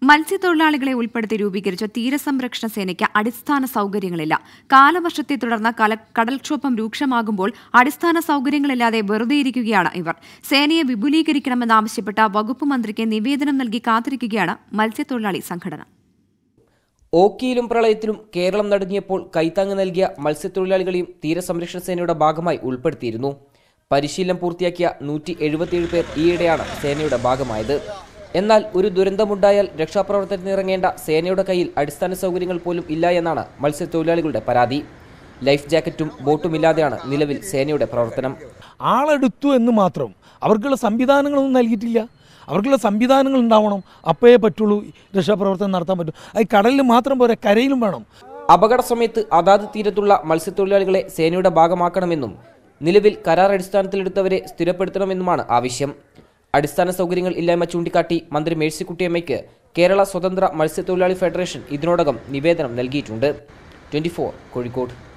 മത്സ്യത്തൊഴിലാളികളെ ഉൾപ്പെടുത്തി രൂപീകരിച്ച തീരസംരക്ഷണ സേനയ്ക്ക് അടിസ്ഥാന സൗകര്യങ്ങളില്ല കാലവർഷത്തെ തുടർന്ന് കല- കടൽക്ഷോഭം രൂക്ഷമാകുമ്പോൾ അടിസ്ഥാന സൗകര്യങ്ങളില്ലാതെ വെറുതെയിരിക്കുകയാണ് ഇവർ സേനയെ വിപുലീകരിക്കണമെന്നാവശ്യപ്പെട്ട വകുപ്പ് മന്ത്രിക്ക് നിവേദനം നൽകി കാത്തിരിക്കുകയാണ് മത്സ്യത്തൊഴിലാളി സംഘടന ഓക്കിയിലും പ്രളയത്തിലും കേരളം നടുങ്ങിയപ്പോൾ കൈത്താങ്ങ് നൽകിയ മത്സ്യത്തൊഴിലാളികളെയും തീരസംരക്ഷണ സേനയുടെ ഭാഗമായി ഉൾപ്പെടുത്തിയിരുന്നു പരിശീലനം പൂർത്തിയാക്കിയ നൂറ്റി എഴുപത്തിയേഴ് പേർ ഈയിടെയാണ് സേനയുടെ ഭാഗമായത് എന്നാൽ ഒരു ദുരന്തമുണ്ടായാൽ രക്ഷാപ്രവർത്തനത്തിന് ഇറങ്ങേണ്ട സേനയുടെ കയ്യിൽ അടിസ്ഥാന സൗകര്യങ്ങൾ പോലും ഇല്ല എന്നാണ് മത്സ്യത്തൊഴിലാളികളുടെ പരാതി ലൈഫ് ജാക്കറ്റും ബോട്ടും ഇല്ലാതെയാണ് നിലവിൽ സേനയുടെ പ്രവർത്തനം ആളെടുത്തു എന്ന് മാത്രം അവർക്കുള്ള സംവിധാനങ്ങളൊന്നും നൽകിയിട്ടില്ല അവർക്കുള്ള സംവിധാനങ്ങൾ ഉണ്ടാവണം അപ്പോഴേ പറ്റുള്ളൂ രക്ഷാപ്രവർത്തനം നടത്താൻ പറ്റും അത് കടലിൽ മാത്രം പോരാ കരയിലും വേണം അപകട സമയത്ത് അതാത് തീരത്തുള്ള മത്സ്യത്തൊഴിലാളികളെ സേനയുടെ ഭാഗമാക്കണമെന്നും നിലവിൽ കരാർ അടിസ്ഥാനത്തിലെടുത്തവരെ സ്ഥിരപ്പെടുത്തണമെന്നുമാണ് ആവശ്യം അടിസ്ഥാന സൗകര്യങ്ങൾ ഇല്ലായ്മ ചൂണ്ടിക്കാട്ടി മന്ത്രി മേഴ്സിക്കുട്ടിയമ്മയ്ക്ക് കേരള സ്വതന്ത്ര മത്സ്യത്തൊഴിലാളി ഫെഡറേഷൻ ഇതിനോടകം നിവേദനം നൽകിയിട്ടുണ്ട് ട്വന്റി കോഴിക്കോട്